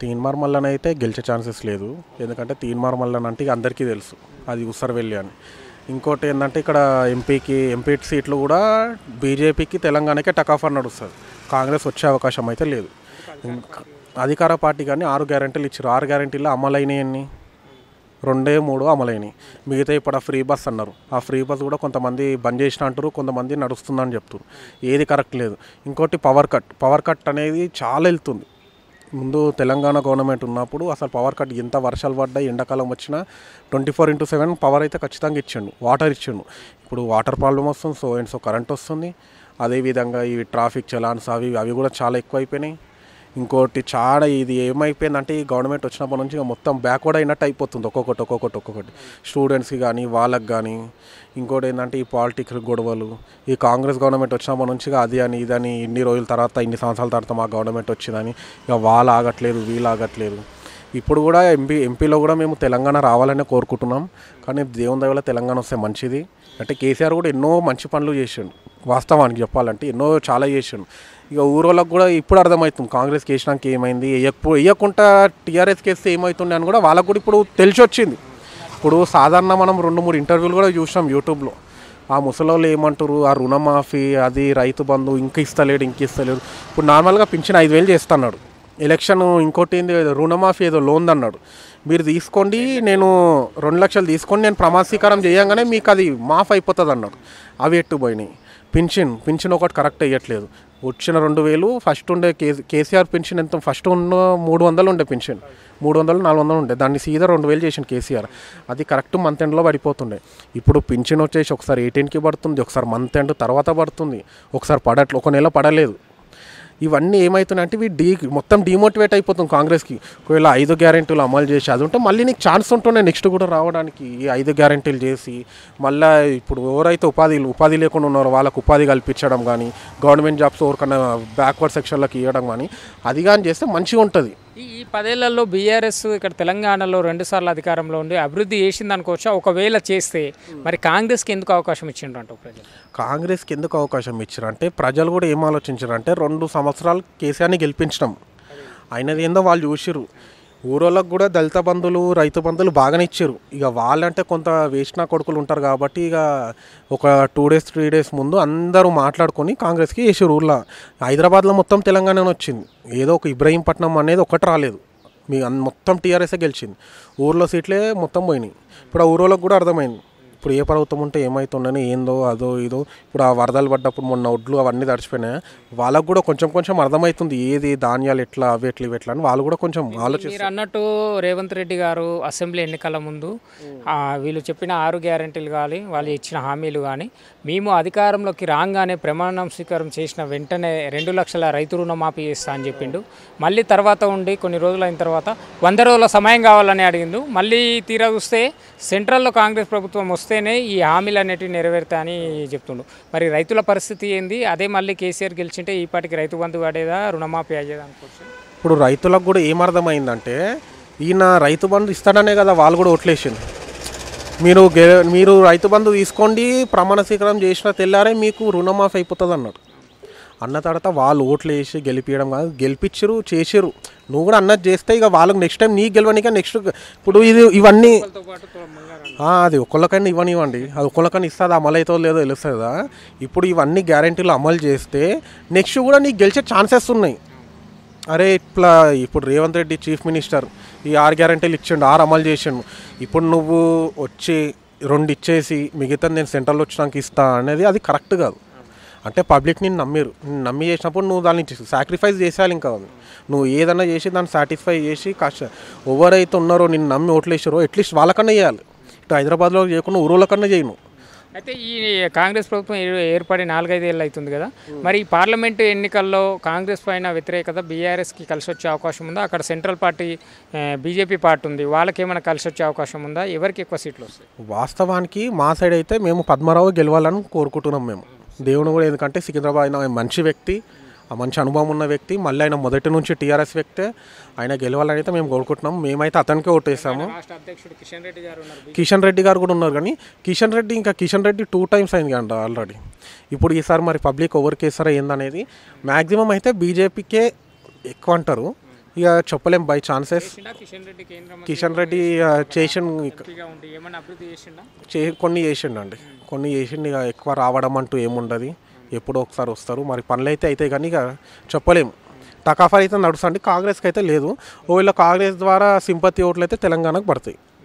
తీన్మార్ మల్లన్ అయితే గెలిచే ఛాన్సెస్ లేదు ఎందుకంటే తీన్మార్ మల్లన్ అంటే ఇక అందరికీ తెలుసు అది ఉసరవెల్లి అని ఇంకోటి ఏంటంటే ఇక్కడ ఎంపీకి ఎంపీ సీట్లు కూడా బీజేపీకి తెలంగాణకే టకాఫర్ నడుస్తుంది కాంగ్రెస్ వచ్చే అవకాశం అయితే లేదు ఇంకా అధికార పార్టీ కానీ ఆరు గ్యారెంటీలు ఇచ్చారు ఆరు గ్యారెంటీలు అమలైనవి రెండే మూడు అమలైనవి మిగతా ఇప్పుడు ఆ ఫ్రీ బస్ అన్నారు ఆ ఫ్రీ బస్ కూడా కొంతమంది బంద్ చేసిన అంటారు కొంతమంది నడుస్తుందని చెప్తారు ఏది కరెక్ట్ లేదు ఇంకోటి పవర్ కట్ పవర్ కట్ అనేది చాలా వెళ్తుంది ముందు తెలంగాణ గవర్నమెంట్ ఉన్నప్పుడు అసలు పవర్ కట్ ఎంత వర్షాలు పడ్డా ఎండాకాలం వచ్చినా twenty four into seven power అయితే ఖచ్చితంగా ఇచ్చిండు వాటర్ ఇచ్చిండు ఇప్పుడు వాటర్ ప్రాబ్లం వస్తుంది సో అండ్ సో కరెంట్ వస్తుంది అదేవిధంగా ఈ ట్రాఫిక్ చలాన్స్ అవి అవి కూడా చాలా ఎక్కువ అయిపోయినాయి ఇంకోటి చాలా ఇది ఏమైపోయిందంటే ఈ గవర్నమెంట్ వచ్చినప్పటి నుంచి ఇక మొత్తం బ్యాక్వర్డ్ అయినట్టు అయిపోతుంది ఒక్కొక్కటి ఒక్కొక్కటి ఒక్కొక్కటి స్టూడెంట్స్కి కానీ వాళ్ళకి కానీ ఇంకోటి ఏంటంటే ఈ పాలిటిక్స్ గొడవలు ఈ కాంగ్రెస్ గవర్నమెంట్ వచ్చినప్పటి నుంచి ఇక అది అని ఇదని ఇన్ని రోజుల తర్వాత ఇన్ని సంవత్సరాల తర్వాత మా గవర్నమెంట్ వచ్చిందని ఇక వాళ్ళు ఆగట్లేదు వీళ్ళు ఆగట్లేదు ఇప్పుడు కూడా ఎంపీ ఎంపీలో కూడా మేము తెలంగాణ రావాలనే కోరుకుంటున్నాం కానీ దేవుని దయవల్ల తెలంగాణ వస్తే మంచిది అంటే కేసీఆర్ కూడా ఎన్నో మంచి పనులు చేసిండు వాస్తవానికి చెప్పాలంటే ఎన్నో చాలా చేసిండు ఇక ఊరోళ్ళకి కూడా ఇప్పుడు అర్థమవుతుంది కాంగ్రెస్కి వేసినాక ఏమైంది వేయకపో వేయకుండా టీఆర్ఎస్కి వేస్తే ఏమవుతుంది అని కూడా వాళ్ళకు కూడా ఇప్పుడు తెలిసి వచ్చింది ఇప్పుడు సాధారణ మనం రెండు మూడు ఇంటర్వ్యూలు కూడా చూసాం యూట్యూబ్లో ఆ ముసలోళ్ళు ఏమంటారు ఆ రుణమాఫీ అది రైతు బంధు ఇంక ఇస్తలేడు ఇంక ఇస్తలేడు ఇప్పుడు నార్మల్గా పింఛన్ ఐదు వేలు చేస్తున్నాడు ఎలక్షన్ ఇంకోటి ఏంది రుణమాఫీ ఏదో లోన్ అన్నాడు మీరు తీసుకోండి నేను రెండు లక్షలు తీసుకొని నేను ప్రమాణ స్వీకారం చేయంగానే మీకు అది మాఫ్ అయిపోతుంది అన్నాడు అవి ఎట్టుపోయినాయి పింఛన్ పింఛన్ ఒకటి కరెక్ట్ అయ్యట్లేదు వచ్చిన రెండు వేలు ఫస్ట్ ఉండే కే కేసీఆర్ పెన్షన్ ఎంత ఫస్ట్ ఉన్న మూడు వందలు ఉండే పెన్షన్ మూడు వందలు నాలుగు వందలు ఉండే దాన్ని సీదా రెండు వేలు చేసిండు కేసీఆర్ అది కరెక్ట్ మంత్ ఎండ్లో పడిపోతుండే ఇప్పుడు పింఛన్ వచ్చేసి ఒకసారి ఎయిటీన్కి పడుతుంది ఒకసారి మంత్ ఎండ్ తర్వాత పడుతుంది ఒకసారి పడట్లేదు ఒక నెల పడలేదు ఇవన్నీ ఏమవుతున్నాయి అంటే ఇవి డీ మొత్తం డిమోటివేట్ అయిపోతుంది కాంగ్రెస్కి ఒకవేళ ఐదు గ్యారెంటీలు అమలు చేసి అది ఉంటే మళ్ళీ నీకు ఛాన్స్ ఉంటుండే నెక్స్ట్ కూడా రావడానికి ఈ ఐదు గ్యారెంటీలు చేసి మళ్ళీ ఇప్పుడు ఎవరైతే ఉపాధి ఉపాధి లేకుండా ఉన్నారో వాళ్ళకు ఉపాధి కల్పించడం కానీ గవర్నమెంట్ జాబ్స్ ఎవరికన్నా బ్యాక్వర్డ్ సెక్షన్లకు ఇవ్వడం కానీ అది కానీ చేస్తే మంచిగా ఉంటుంది ఈ ఈ పదేళ్లలో బీఆర్ఎస్ ఇక్కడ తెలంగాణలో రెండుసార్లు అధికారంలో ఉండి అభివృద్ధి చేసింది అనుకోవచ్చా ఒకవేళ చేస్తే మరి కాంగ్రెస్కి ఎందుకు అవకాశం ఇచ్చిండ్రు అంటావు ప్రజలు కాంగ్రెస్కి ఎందుకు అవకాశం ఇచ్చారు అంటే ప్రజలు కూడా ఏం ఆలోచించారు అంటే రెండు సంవత్సరాలు కేసీఆర్ని గెలిపించడం అయినది ఏందో వాళ్ళు చూసిరు ఊరోళ్ళకు కూడా దళిత బంధువులు రైతు బంధువులు బాగానే ఇచ్చారు ఇక వాళ్ళంటే కొంత వేసిన కొడుకులు ఉంటారు కాబట్టి ఇక ఒక టూ డేస్ త్రీ డేస్ ముందు అందరూ మాట్లాడుకొని కాంగ్రెస్కి వేసారు ఊర్లో హైదరాబాద్లో మొత్తం తెలంగాణ వచ్చింది ఏదో ఒక ఇబ్రహీంపట్నం అనేది ఒకటి రాలేదు మీ అన్- మొత్తం టీఆర్ఎస్ఏ గెలిచింది ఊర్లో సీట్లే మొత్తం పోయినాయి ఇప్పుడు ఆ ఊరోళ్ళకి కూడా అర్థమైంది ఇప్పుడు ఏ ప్రభుత్వం ఉంటే ఏమవుతుందని ఏందో అదో ఇదో ఇప్పుడు ఆ వరదలు పడ్డప్పుడు మొన్న ఒడ్లు అవన్నీ తడిచిపోయినాయి వాళ్ళకు కూడా కొంచెం కొంచెం అర్థమవుతుంది ఏది ధాన్యాలు ఎట్లా అవి ఎట్లా ఇవి ఎట్లా అని వాళ్ళు కూడా కొంచెం ఆలోచిస్తారు మీరు అన్నట్టు రేవంత్ రెడ్డి గారు అసెంబ్లీ ఎన్నికల ముందు ఆ, వీళ్ళు చెప్పిన ఆరు గ్యారెంటీలు కానీ వాళ్ళు ఇచ్చిన హామీలు కానీ మేము అధికారంలోకి రాగానే ప్రమాణం స్వీకారం చేసిన వెంటనే రెండు లక్షల రైతు రుణమాఫీ చేస్తా అని చెప్పిండు మళ్ళీ తర్వాత ఉండి కొన్ని రోజులు అయిన తర్వాత వంద రోజుల సమయం కావాలని అడిగిండు మళ్ళీ తీరా చూస్తే సెంట్రల్లో కాంగ్రెస్ ప్రభుత్వం వస్తేనే ఈ హామీలు అనేటివి నెరవేరుతాయని చెప్తుండు మరి రైతుల పరిస్థితి ఏంది అదే మళ్ళీ కేసీఆర్ గెలిచింటే ఈ పాటికి రైతు బంధు పడేదా రుణమాఫీ అయ్యేదా అనుకోవచ్చు ఇప్పుడు రైతులకు కూడా ఏమర్థమైందంటే ఈయన రైతు బంధు ఇస్తాడనే కదా వాళ్ళు కూడా ఓట్లేసింది మీరు గె మీరు రైతు బంధు తీసుకోండి ప్రమాణ స్వీకారం చేసిన తెల్లారే మీకు రుణమాఫీ అయిపోతుంది అన్నాడు అన్న తర్వాత వాళ్ళు ఓట్లు వేసి గెలిపించడం కాదు గెలిపించరు చేసిరు నువ్వు కూడా అన్నది చేస్తే ఇక వాళ్ళకి నెక్స్ట్ టైం నీకు గెలవనిక నెక్స్ట్ ఇప్పుడు ఇది ఇవన్నీ ఆ, అది ఒక్కొక్కరికైనా ఇవ్వనివ్వండి అది ఒక్కొక్కరికైనా ఇస్తుంది అమలు అవుతుందో లేదో తెలుస్తుంది కదా ఇప్పుడు ఇవన్నీ గ్యారెంటీలు అమలు చేస్తే నెక్స్ట్ కూడా నీకు గెలిచే ఛాన్సెస్ ఉన్నాయి అరే ఇట్లా ఇప్పుడు రేవంత్ రెడ్డి చీఫ్ మినిస్టర్ ఈ ఆరు గ్యారెంటీలు ఇచ్చిండు ఆరు అమలు చేసిండు ఇప్పుడు నువ్వు వచ్చి రెండు ఇచ్చేసి మిగతా నేను సెంట్రల్ వచ్చినాక ఇస్తా అనేది అది కరెక్ట్ కాదు అంటే పబ్లిక్ నిన్ను నమ్మిరు నిన్ను నమ్మి చేసినప్పుడు నువ్వు దాన్ని సాక్రిఫైస్ చేసేయాలి ఇంకా అది. నువ్వు ఏదైనా చేసి దాన్ని సాటిస్ఫై చేసి కాస్త ఎవరైతే ఉన్నారో నిన్ను నమ్మి ఓట్లు వేసారో అట్లీస్ట్ వాళ్ళకన్నా చేయాలి ఇటు హైదరాబాద్లో చేయకుండా ఊరోళ్ళకన్నా చేయను అయితే ఈ కాంగ్రెస్ ప్రభుత్వం ఏ- ఏర్పడి నాలుగైదు ఏళ్ళు అవుతుంది కదా మరి ఈ పార్లమెంటు ఎన్నికల్లో కాంగ్రెస్ పైన వ్యతిరేకత బీఆర్ఎస్కి కలిసి వచ్చే అవకాశం ఉందా అక్కడ సెంట్రల్ పార్టీ బీజేపీ పార్టీ ఉంది వాళ్ళకి ఏమైనా కలిసి వచ్చే అవకాశం ఉందా ఎవరికి ఎక్కువ సీట్లు వస్తాయి వాస్తవానికి మా సైడ్ అయితే మేము పద్మారావు గెలవాలని కోరుకుంటున్నాం మేము దేవుని కూడా ఎందుకంటే సికింద్రాబాద్ ఆయన మంచి వ్యక్తి ఆ మంచి అనుభవం ఉన్న వ్యక్తి మళ్ళీ ఆయన మొదటి నుంచి టీఆర్ఎస్ వ్యక్తే ఆయన గెలవాలని అయితే మేము కోరుకుంటున్నాం మేమైతే అతనికే ఓటేసాము రాష్ట్ర అధ్యక్షుడు కిషన్ రెడ్డి గారు ఉన్నారు కిషన్ రెడ్డి గారు కూడా ఉన్నారు కానీ కిషన్ రెడ్డి ఇంకా కిషన్ రెడ్డి టూ టైమ్స్ అయింది అంట ఆల్రెడీ ఇప్పుడు ఈసారి మరి పబ్లిక్ ఎవరికి వేస్తారో ఏందనేది మ్యాక్సిమం అయితే బీజేపీకే ఎక్కువ అంటారు ఇక చెప్పలేం బై ఛాన్సెస్ చేసిండా కిషన్ రెడ్డి కేంద్ర మంత్రి కిషన్ రెడ్డి ఆ, చేసిన ఎంపీగా ఉండి ఏమన్నా అభివృద్ధి చేసిండా చే కొన్ని చేసిండు అండి కొన్ని చేసిండు ఇక ఎక్కువ రావడం అంటూ ఏముండదు ఎప్పుడో ఒకసారి వస్తారు మరి పనులు అయితే అవుతాయి కానీ ఇక చెప్పలేము టకాఫర్ అయితే నడుస్తుంది కాంగ్రెస్కి అయితే లేదు ఒకవేళ కాంగ్రెస్ ద్వారా సింపతి ఓట్లు అయితే తెలంగాణకు పడతాయి